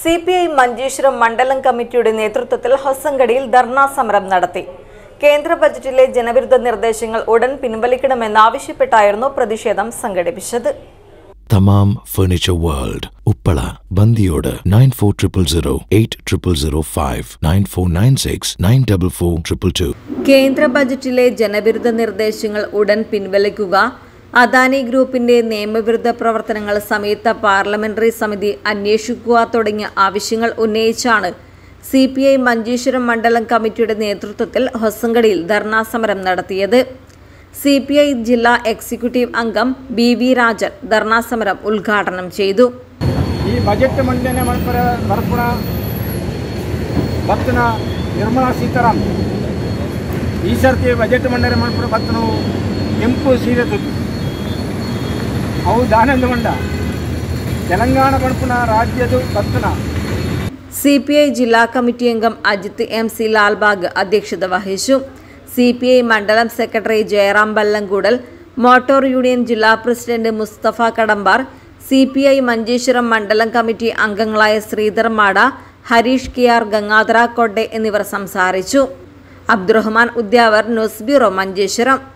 C P I Manjeshwaram മണ്ഡലം കമ്മിറ്റിയുടെ നേതൃത്വത്തിൽ ഹൊസങ്കടിയിൽ ധർണാ സമരം നടത്തി കേന്ദ്ര ബജറ്റിലെ ജനവിരുദ്ധ നിർദ്ദേശങ്ങൾ ഉടൻ പിൻവലിക്കണമെന്നാവശ്യപ്പെട്ടായിരുന്നു പ്രതിഷേധം സംഘടിപ്പിച്ചത് തമാം ഫർണിച്ചർ വേൾഡ് ഉപ്പള ബന്ദിയോട് nine four triple zero eight triple zero five nine four nine six nine double four triple two കേന്ദ്ര ബജറ്റിലെ ജനവിരുദ്ധ നിർദ്ദേശങ്ങൾ ഉടൻ പിൻവലിക്കുക അദാനി ഗ്രൂപ്പിന്റെ നിയമവിരുദ്ധ പ്രവർത്തനങ്ങൾ സംയുക്ത പാർലമെന്ററി സമിതി അന്വേഷിക്കുക തുടങ്ങിയ ആവശ്യങ്ങൾ ഉന്നയിച്ചാണ് സി പി ഐ മഞ്ചേശ്വരം മണ്ഡലം കമ്മിറ്റിയുടെ നേതൃത്വത്തിൽ ഹൊസങ്കടിയിൽ ധർണാ സമരം നടത്തിയത് സി പി ഐ ജില്ലാ എക്സിക്യൂട്ടീവ് അംഗം ബി വി രാജൻ ധർണാ സമരം ഉദ്ഘാടനം ചെയ്തു ಈ ಬಜೆಟ್ ಮಂಡನೆ ಮಾಡ್ತಾರ ಬರ್ಪಣ ಭಕ್ತನ ನಿರ್ಮಲಾ ಸೀತಾರಾಮ್ ಈ ಸರ್ತಿ ಬಜೆಟ್ ಮಂಡನೆ ಮಾಡ್ಬಿಡ ಭಕ್ತನು ಕೆಂಪು ಸೀರೆ ತುತ್ತು ಅವು ದಾನಂದಗೊಂಡ ತೆಲಂಗಾಣ ಪಣಪುನ ರಾಜ್ಯದ ಭಕ್ತನ സി പി ഐ ജില്ലാ കമ്മിറ്റി അംഗം അജിത് എം സി ലാൽബാഗ് അധ്യക്ഷത വഹിച്ചു സി പി ഐ മണ്ഡലം secretary Jayaram Ballamkudal motor union ജില്ലാ president Mustafa Kadambar C P I Manjeshwaram മണ്ഡലം കമ്മിറ്റി അംഗങ്ങളായ ശ്രീധർ മാട ഹരീഷ് കെ ആർ ഗംഗാധര കൊड्डെ എന്നിവർ സംസാരിച്ചു അബ്ദുറഹ്മാൻ ഉദ്യാവർ ന്യൂസ് ബ്യൂറോ മഞ്ചേശ്വരം